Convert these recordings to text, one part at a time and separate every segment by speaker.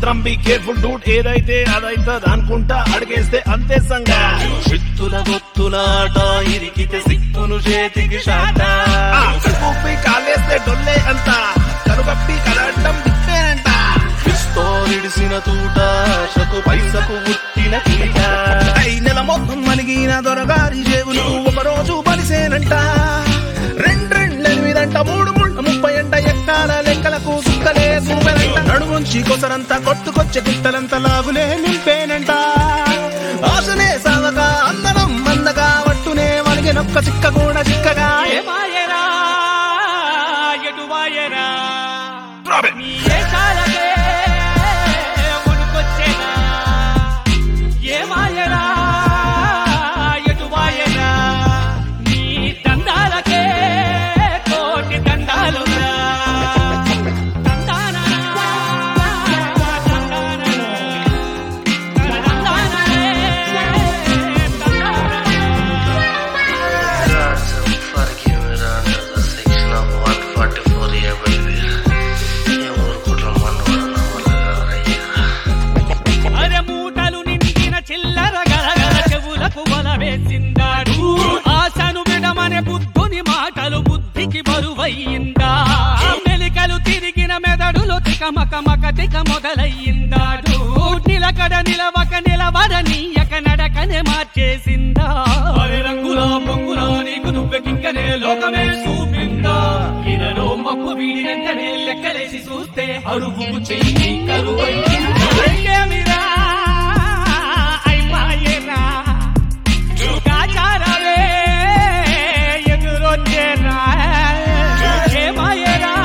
Speaker 1: భద్రం be careful డూట్ ఏదైతే అదైతే అనుకుంటా అడిగేస్తే అంతే సంగా
Speaker 2: చిత్తుల గొత్తుల ఆట ఇరికితే సిక్కును చేతికి షాట
Speaker 1: ఆ, కడుపుపై కాలేస్తే డొల్లే అంత కనుగప్పి కలడ్డం దిప్పేనంట
Speaker 2: క్రిస్తో ఇడిసిన తూట ఆశకు పైసకు పుట్టిన కీట
Speaker 1: ఐ నెల మొత్తం మలిగిన దొరగారి జేబులు ఒక రోజు బలిసేనంట రెండు రెండెనిమిదంట మూడు మూడు ముప్పై అంట ఎక్కాల లెక్కలకు సుక్కలే సూపెనంట నడుముంచి కొసరంతా కొట్టుకొచ్చే గుట్టలంత లాగులే నింపేనంట ఆశనే సాగక అందరం మందగా వట్టునే వలిగినొక్క చిక్క కూడా చిక్కగా
Speaker 3: ఏమాయరా ఎటువాయరా
Speaker 1: Drop it.
Speaker 3: నీ ఏషాలకే ఉనుకొచ్చేనా ఏమాయరా ఎటువాయరా నీ దండాలకే కోటి దండాలురా దండానా, దండానా, దండానాలే, దండానా.
Speaker 4: Yards of fucking under the section of 144 year baby. ఎవరు కుట్ర మనవడు వల్లగారయ్యా
Speaker 3: అరే మూటలు నిండిన చిల్లర గలగల చెవులకు వల వేసిందాడు ఆశను విడమనే బుద్ధుని మాటలు బుద్ధికి బరువయ్యిందా మెలికలు తిరిగిన మెదడులో తికమక మక తిక మొదలయ్యిందాడు నిలకడ నిలవక నిలవడ నీయక నడకనే మార్చేసిందా అరే రంగుల పొంగుల నీకు నువ్వెకింకనే లోకమే చూపిందా ఇలలో మప్పు వీడి వెంటనే లెక్కలేసి చూస్తే అడుగుకు చెయ్యి కరువయ్యిందా అయిపోయేరా కాచారవే ఎదురొచ్చేరా ఏమాయేరా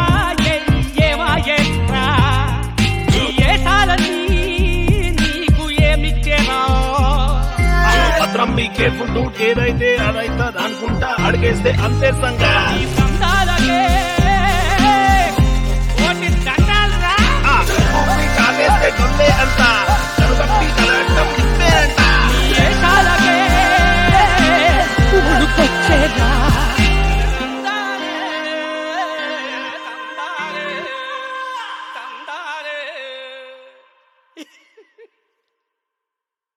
Speaker 3: ఏమాయేరా ఏ సాలని నీకు ఏమిచ్చేరా
Speaker 1: భద్రం బి కేర్ఫుల్ డూట్ ఏదైతే అదైతే అనుకుంటా అడిగేస్తే అంతే సంగా
Speaker 3: ఈ దండాలకే కోటి దండాలురా
Speaker 1: ఆ, కడుపుపై కాలేస్తే డొల్లే అంత